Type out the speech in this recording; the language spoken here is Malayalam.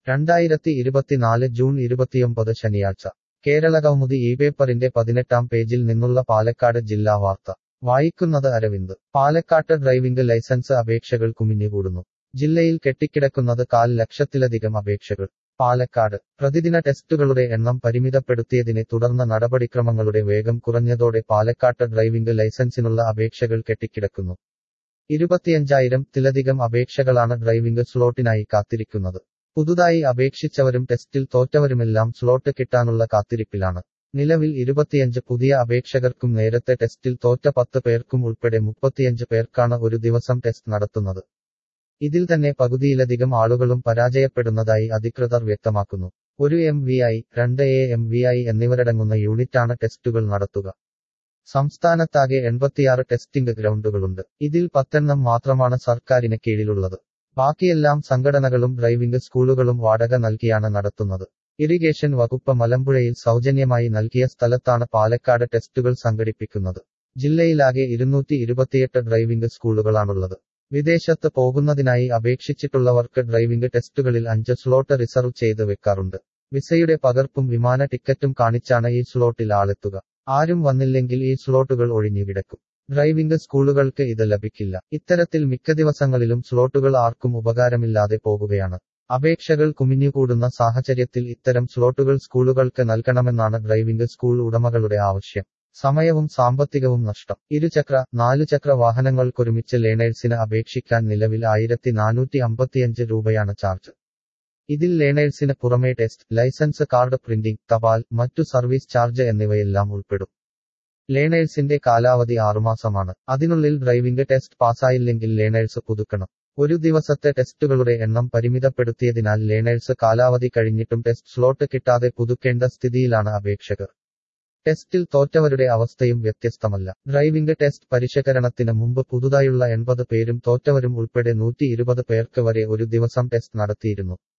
രണ്ടായിരത്തി ഇരുപത്തിനാല് ജൂൺ ഇരുപത്തിയൊമ്പത് ശനിയാഴ്ച കേരളകൗമുദി ഈ പേപ്പറിന്റെ പതിനെട്ടാം പേജിൽ നിന്നുള്ള പാലക്കാട് ജില്ലാ വാർത്ത വായിക്കുന്നത് അരവിന്ദ് പാലക്കാട്ട് ഡ്രൈവിംഗ് ലൈസൻസ് അപേക്ഷകൾ കുമിഞ്ഞുകൂടുന്നു ജില്ലയിൽ കെട്ടിക്കിടക്കുന്നത് കാൽ ലക്ഷത്തിലധികം അപേക്ഷകൾ പാലക്കാട് പ്രതിദിന ടെസ്റ്റുകളുടെ എണ്ണം പരിമിതപ്പെടുത്തിയതിനെ തുടർന്ന് നടപടിക്രമങ്ങളുടെ വേഗം കുറഞ്ഞതോടെ പാലക്കാട്ട് ഡ്രൈവിംഗ് ലൈസൻസിനുള്ള അപേക്ഷകൾ കെട്ടിക്കിടക്കുന്നു ഇരുപത്തിയഞ്ചായിരം ത്തിലധികം അപേക്ഷകളാണ് ഡ്രൈവിംഗ് സ്ലോട്ടിനായി കാത്തിരിക്കുന്നത് പുതുതായി അപേക്ഷിച്ചവരും ടെസ്റ്റിൽ തോറ്റവരുമെല്ലാം സ്ലോട്ട് കിട്ടാനുള്ള കാത്തിരിപ്പിലാണ് നിലവിൽ ഇരുപത്തിയഞ്ച് പുതിയ അപേക്ഷകർക്കും നേരത്തെ ടെസ്റ്റിൽ തോറ്റ പത്ത് പേർക്കും ഉൾപ്പെടെ മുപ്പത്തിയഞ്ച് പേർക്കാണ് ഒരു ദിവസം ടെസ്റ്റ് നടത്തുന്നത് ഇതിൽ തന്നെ പകുതിയിലധികം ആളുകളും പരാജയപ്പെടുന്നതായി അധികൃതർ വ്യക്തമാക്കുന്നു ഒരു എം വി ഐ രണ്ട് എ എം വി ഐ എന്നിവരടങ്ങുന്ന യൂണിറ്റാണ് ടെസ്റ്റുകൾ നടത്തുക സംസ്ഥാനത്താകെ എൺപത്തിയാറ് ടെസ്റ്റിംഗ് ഗ്രൗണ്ടുകളുണ്ട് ഇതിൽ പത്തെണ്ണം മാത്രമാണ് സർക്കാരിന് കീഴിലുള്ളത് ബാക്കിയെല്ലാം സംഘടനകളും ഡ്രൈവിംഗ് സ്കൂളുകളും വാടക നൽകിയാണ് നടത്തുന്നത് ഇറിഗേഷൻ വകുപ്പ് മലമ്പുഴയിൽ സൗജന്യമായി നൽകിയ സ്ഥലത്താണ് പാലക്കാട് ടെസ്റ്റുകൾ സംഘടിപ്പിക്കുന്നത് ജില്ലയിലാകെ ഇരുന്നൂറ്റി ഇരുപത്തിയെട്ട് ഡ്രൈവിംഗ് സ്കൂളുകളാണുള്ളത് വിദേശത്ത് പോകുന്നതിനായി അപേക്ഷിച്ചിട്ടുള്ളവർക്ക് ഡ്രൈവിംഗ് ടെസ്റ്റുകളിൽ അഞ്ച് സ്ലോട്ട് റിസർവ് ചെയ്ത് വെക്കാറുണ്ട് വിസയുടെ പകർപ്പും വിമാന ടിക്കറ്റും കാണിച്ചാണ് ഈ സ്ലോട്ടിൽ ആളെത്തുക ആരും വന്നില്ലെങ്കിൽ ഈ സ്ലോട്ടുകൾ ഒഴിഞ്ഞുകിടക്കും ഡ്രൈവിംഗ് സ്കൂളുകൾക്ക് ഇത് ലഭിക്കില്ല ഇത്തരത്തിൽ മിക്ക ദിവസങ്ങളിലും സ്ലോട്ടുകൾ ആർക്കും ഉപകാരമില്ലാതെ പോകുകയാണ് അപേക്ഷകൾ കുമിഞ്ഞുകൂടുന്ന സാഹചര്യത്തിൽ ഇത്തരം സ്ലോട്ടുകൾ സ്കൂളുകൾക്ക് നൽകണമെന്നാണ് ഡ്രൈവിംഗ് സ്കൂൾ ഉടമകളുടെ ആവശ്യം സമയവും സാമ്പത്തികവും നഷ്ടം ഇരുചക്ര നാലുചക്ര വാഹനങ്ങൾക്കൊരുമിച്ച് ലേണേഴ്സിന് അപേക്ഷിക്കാൻ നിലവിൽ ആയിരത്തി നാനൂറ്റി അമ്പത്തിയഞ്ച് രൂപയാണ് ചാർജ് ഇതിൽ ലേണേഴ്സിന് പുറമേ ടെസ്റ്റ് ലൈസൻസ് കാർഡ് പ്രിന്റിംഗ് തപാൽ മറ്റു സർവീസ് ചാർജ് എന്നിവയെല്ലാം ഉൾപ്പെടും ലേണേഴ്സിന്റെ കാലാവധി ആറുമാസമാണ് അതിനുള്ളിൽ ഡ്രൈവിംഗ് ടെസ്റ്റ് പാസ്സായില്ലെങ്കിൽ ലേണേഴ്സ് പുതുക്കണം ഒരു ദിവസത്തെ ടെസ്റ്റുകളുടെ എണ്ണം പരിമിതപ്പെടുത്തിയതിനാൽ ലേണേഴ്സ് കാലാവധി കഴിഞ്ഞിട്ടും ടെസ്റ്റ് സ്ലോട്ട് കിട്ടാതെ പുതുക്കേണ്ട സ്ഥിതിയിലാണ് അപേക്ഷകർ ടെസ്റ്റിൽ തോറ്റവരുടെ അവസ്ഥയും വ്യത്യസ്തമല്ല ഡ്രൈവിംഗ് ടെസ്റ്റ് പരിഷ്കരണത്തിന് മുമ്പ് പുതുതായുള്ള എൺപത് പേരും തോറ്റവരും ഉൾപ്പെടെ നൂറ്റി ഇരുപത് പേർക്ക് വരെ ഒരു ദിവസം ടെസ്റ്റ് നടത്തിയിരുന്നു